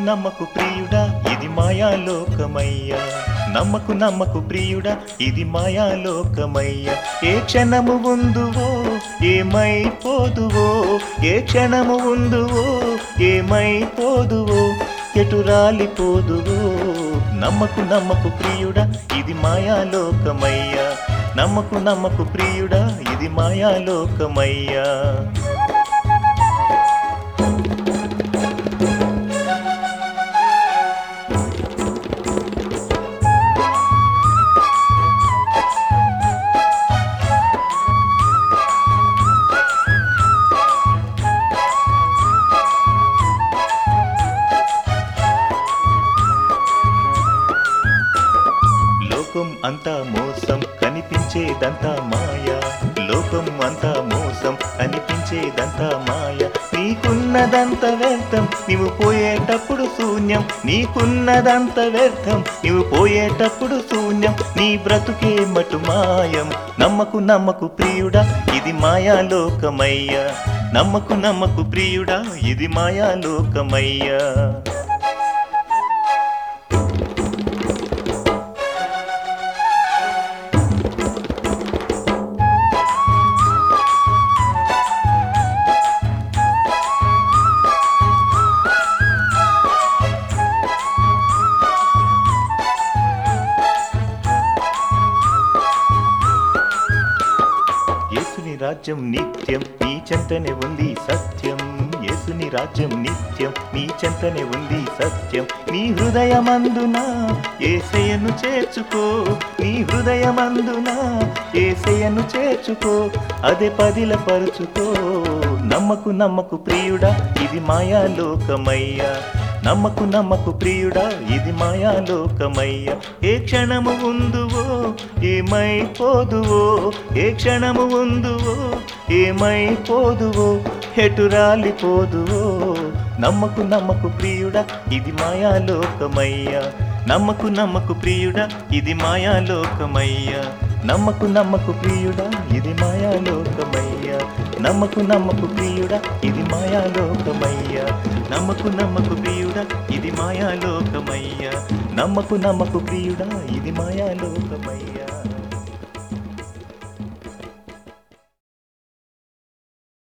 నమ్మకు ప్రియుడా ఇది మాయాలోకమయ్యా నమ్మకు నమ్మకు ప్రియుడా ఇది మాయాలోకమయ్యా ఏ క్షణము ఉందువో ఏమైపోదువో ఏ క్షణము ఉందువో ఏమైపోదువో ఎటు రాలిపోదువో నమ్మకు నమ్మకు ప్రియుడా ఇది మాయాలోకమయ్యా నమ్మకు నమ్మకు ప్రియుడా ఇది మాయాలోకమయ్యా లోకం అంతా మోసం కనిపించేదంతా మాయ లోకం అంతా మోసం కనిపించేదంతా మాయ నీకున్నదంత వ్యర్థం నీవు పోయేటప్పుడు శూన్యం నీకున్నదంత వ్యర్థం నీవు పోయేటప్పుడు శూన్యం నీ బ్రతుకే మటు మాయం నమ్మకు నమ్మకు ప్రియుడా ఇది మాయాలోకమయ్యా నమ్మకు నమ్మకు ప్రియుడా ఇది మాయాలోకమయ్యా యేసుని రాజ్యం నిత్యం నీ చెంతనే ఉంది సత్యం యేసుని రాజ్యం నిత్యం నీ చెంతనే ఉంది సత్యం నీ హృదయమందున ఏసయ్యను చేర్చుకో నీ హృదయమందున ఏసయ్యను చేర్చుకో అదే పదిల పరుచుకో నమ్మకు నమ్మకు ప్రియుడా ఇది మాయాలోకమయ్యా నమ్మకు నమ్మకు ప్రియుడా ఇది మాయాలోకమయ్య ఏ క్షణము ఉందువో ఏమైపోదువో ఏ క్షణము ఉందువో ఏమైపోదువో ఎటు రాలిపోదువో నమ్మకు నమ్మకు ప్రియుడా ఇది మాయాలోకమయ్యా నమ్మకు నమ్మకు ప్రియుడా ఇది మాయాలోకమయ్యా నమ్మకు నమ్మకు ప్రియుడా ఇది మాయాలోకమయ్యా నమ్మకు నమ్మకు ప్రియుడా ఇది మాయాలోకమయ్యా నమ్మకు నమ్మకు ప్రియుడా ఇది మాయాలోకమయ్యా నమ్మకు నమ్మకు ప్రియుడా ఇది మాయాలోకమయ్యా